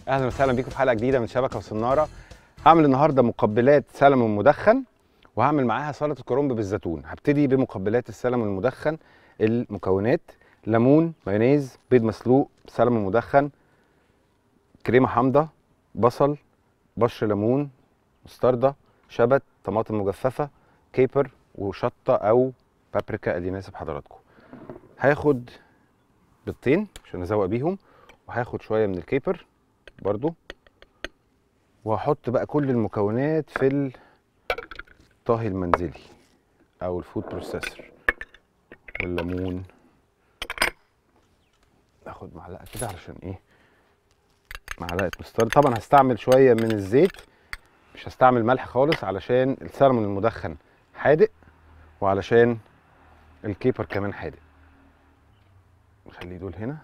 اهلا وسهلا بيكم في حلقه جديده من شبكه وصناره هعمل النهارده مقبلات سلمون مدخن وهعمل معاها سلطه كرنب بالزيتون هبتدي بمقبلات السلمون المدخن المكونات ليمون مايونيز بيض مسلوق سلمون مدخن كريمه حامضه بصل بشر ليمون مستردة شبت طماطم مجففه كيبر وشطه او بابريكا اللي يناسب حضراتكم هاخد بيضتين عشان ازوق بيهم وهاخد شويه من الكيبر برضو وهحط بقى كل المكونات في الطهي المنزلي او الفود بروسيسور والليمون اخد معلقه كده علشان ايه معلقه مسترد طبعا هستعمل شويه من الزيت مش هستعمل ملح خالص علشان السلمون المدخن حادق وعلشان الكيبر كمان حادق نخلي دول هنا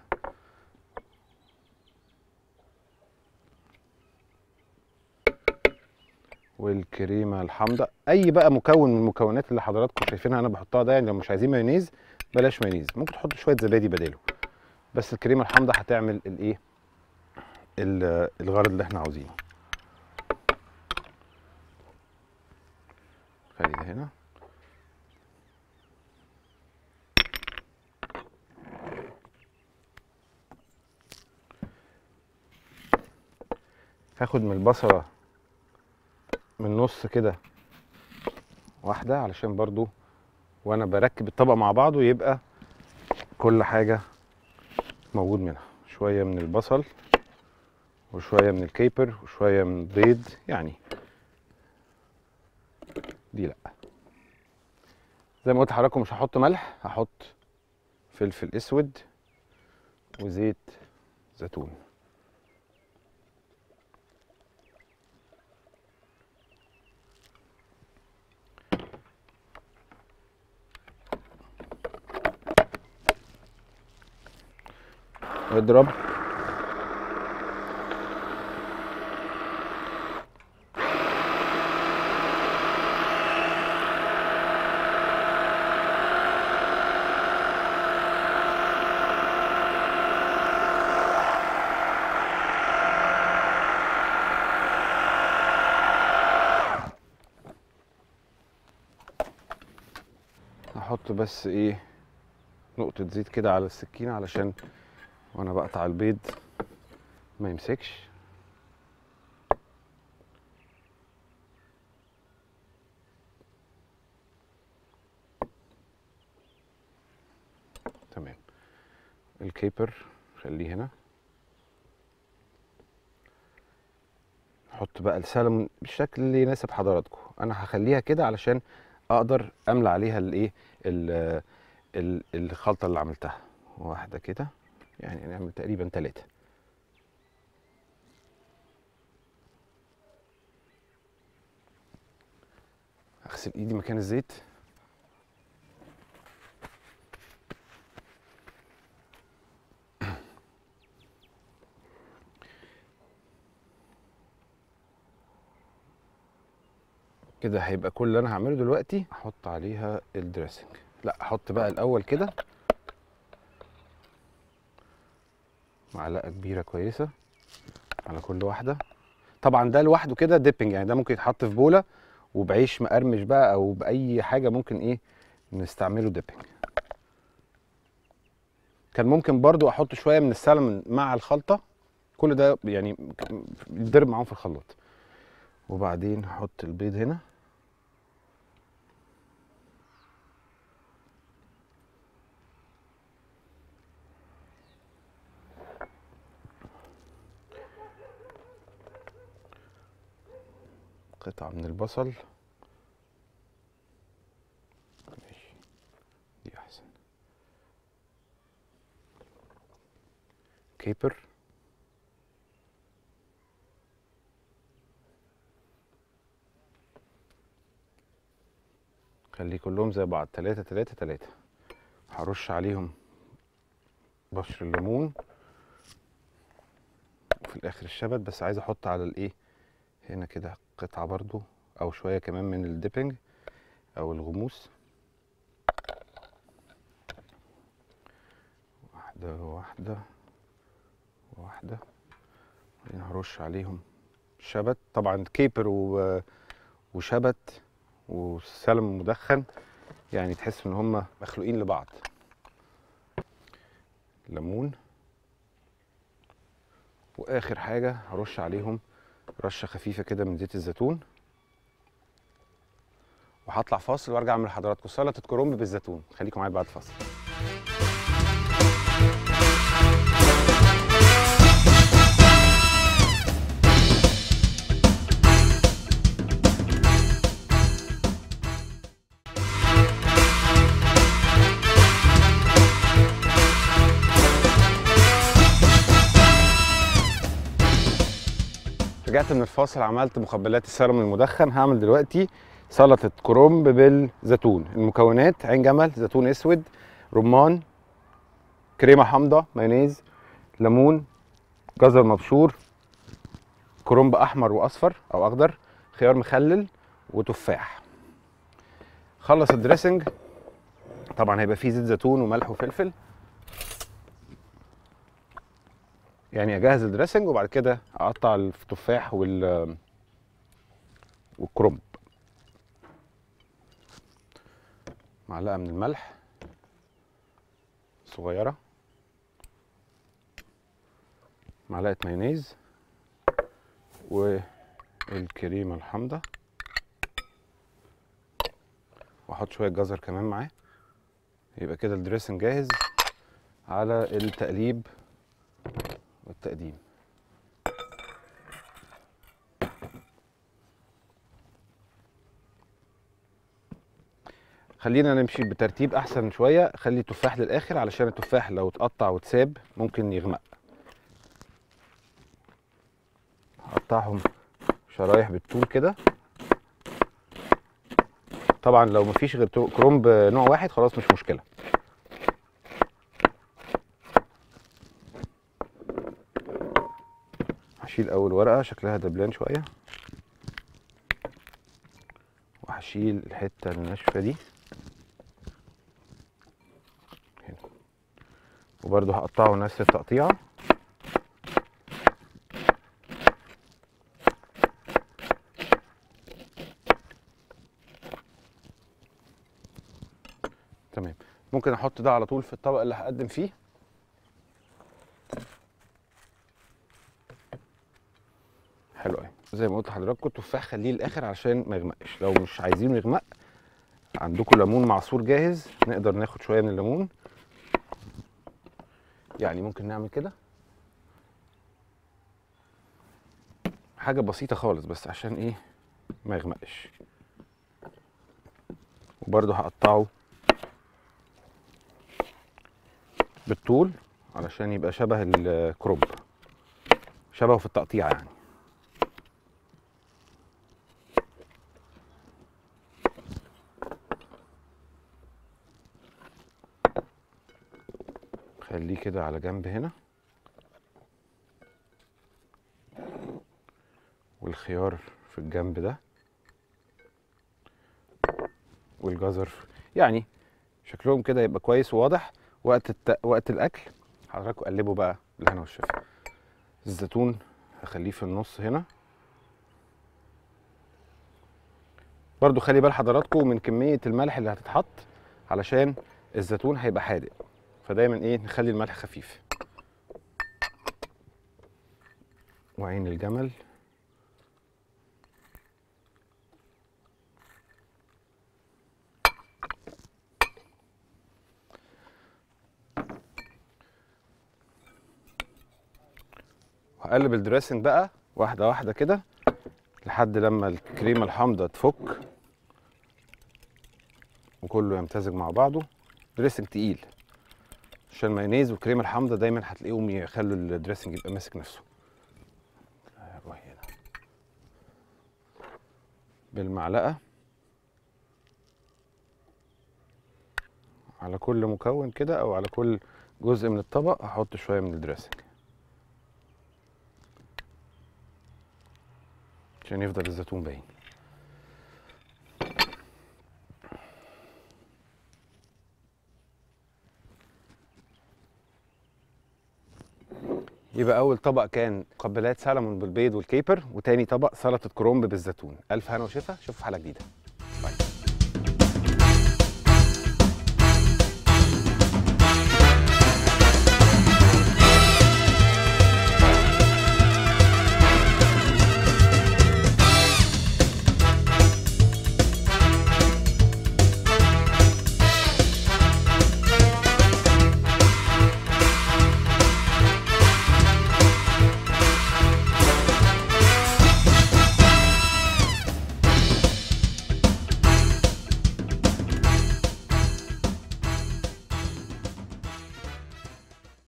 والكريمه الحامضه اي بقى مكون من المكونات اللي حضراتكم شايفينها انا بحطها ده يعني لو مش عايزين مايونيز بلاش مايونيز ممكن تحطوا شويه زبادي بداله بس الكريمه الحامضه هتعمل الايه ال- الغرض اللي احنا عاوزينه خلي ده هنا هاخد من البصله من نص كده واحده علشان برضو وانا بركب الطبق مع بعضه يبقى كل حاجه موجود منها شويه من البصل وشويه من الكيبر وشويه من البيض يعني دي لا زي ما قلت لحضراتكم مش هحط ملح هحط فلفل اسود وزيت زيتون اضرب هحط بس ايه نقطة زيت كده على السكينة علشان وانا بقطع البيض ما يمسكش تمام الكيبر خليه هنا نحط بقى السلمون بالشكل اللي يناسب حضراتكم انا هخليها كده علشان اقدر املى عليها الايه ال- ال- الخلطه اللي عملتها واحده كده يعني نعمل تقريبا ثلاثة اغسل ايدي مكان الزيت كده هيبقى كل اللي انا هعمله دلوقتي احط عليها الدريسنج لا احط بقى الاول كده معلقه كبيره كويسه على كل واحده طبعا ده لوحده كده ديبنج يعني ده ممكن يتحط في بوله وبعيش مقرمش بقى او باي حاجه ممكن ايه نستعمله ديبنج كان ممكن برضو احط شويه من السلمون مع الخلطه كل ده يعني يتضرب معاهم في الخلاط وبعدين احط البيض هنا قطعة من البصل ماشي دي أحسن كيبر خليه كلهم زي بعض تلاتة تلاتة تلاتة هرش عليهم بشر الليمون وفي الآخر الشبت بس عايز أحط على الإيه هنا كده قطعة برضو أو شوية كمان من الديبنج أو الغموس واحدة واحدة واحدة بعدين هرش عليهم شبت طبعا كيبر و... وشبت وسلم مدخن يعني تحس ان هم مخلوقين لبعض ليمون واخر حاجه هرش عليهم رشه خفيفه كده من زيت الزيتون وهطلع فاصل وارجع اعمل لحضراتكم سلطه كرنب بالزيتون خليكم معايا بعد فاصل رجعت من الفاصل عملت مقبلات السلمون المدخن هعمل دلوقتي سلطه كرنب بالزيتون المكونات عين جمل زيتون اسود رمان كريمه حامضه مايونيز ليمون جزر مبشور كرنب احمر واصفر او اخضر خيار مخلل وتفاح خلص الدريسنج طبعا هيبقى فيه زيت زيتون وملح وفلفل يعني اجهز الدريسنج وبعد كده اقطع التفاح وال والكرنب معلقه من الملح صغيره معلقه مايونيز والكريمه الحامضه واحط شويه جزر كمان معاه يبقى كده الدريسنج جاهز على التقليب والتقديم خلينا نمشي بترتيب احسن شويه خلي التفاح للاخر علشان التفاح لو اتقطع واتساب ممكن يغمق هقطعهم شرايح بالطول كده طبعا لو مفيش غير تو- كرنب نوع واحد خلاص مش مشكله هشيل اول ورقه شكلها دبلان شويه وهشيل الحته الناشفه دي هنا وبرده هقطعه نفس التقطيعه تمام ممكن احط ده على طول في الطبق اللي هقدم فيه حلو قوي زي ما قلت لحضراتكم التفاح خليه للاخر علشان ما يغمقش لو مش عايزينه يغمق عندكم ليمون معصور جاهز نقدر ناخد شويه من الليمون يعني ممكن نعمل كده حاجه بسيطه خالص بس عشان ايه ما يغمقش وبرده هقطعه بالطول علشان يبقى شبه الكروب شبهه في التقطيع يعني خليه كده على جنب هنا والخيار في الجنب ده والجزر يعني شكلهم كده يبقى كويس وواضح وقت الت... وقت الاكل حضراتكم قلبوا بقى بالهنا والشفا الزيتون هخليه في النص هنا برضو خلي بال حضراتكم من كمية الملح اللي هتتحط علشان الزيتون هيبقى حادق فدايما ايه نخلي الملح خفيف وعين الجمل هقلب الدريسنج بقى واحدة واحدة كده لحد لما الكريمة الحامضة تفك وكله يمتزج مع بعضه دريسنج تقيل عشان المايونيز والكريمة الحامضة دايما هتلاقيهم يخلوا الدريسنج يبقى ماسك نفسه روح هنا بالمعلقة على كل مكون كده او على كل جزء من الطبق هحط شوية من الدريسنج عشان يفضل الزيتون باين يبقى اول طبق كان مقبلات سلمون بالبيض والكيبر وتاني طبق سلطه كرنب بالزيتون الف هنا وشفا اشوفكم في حلقه جديده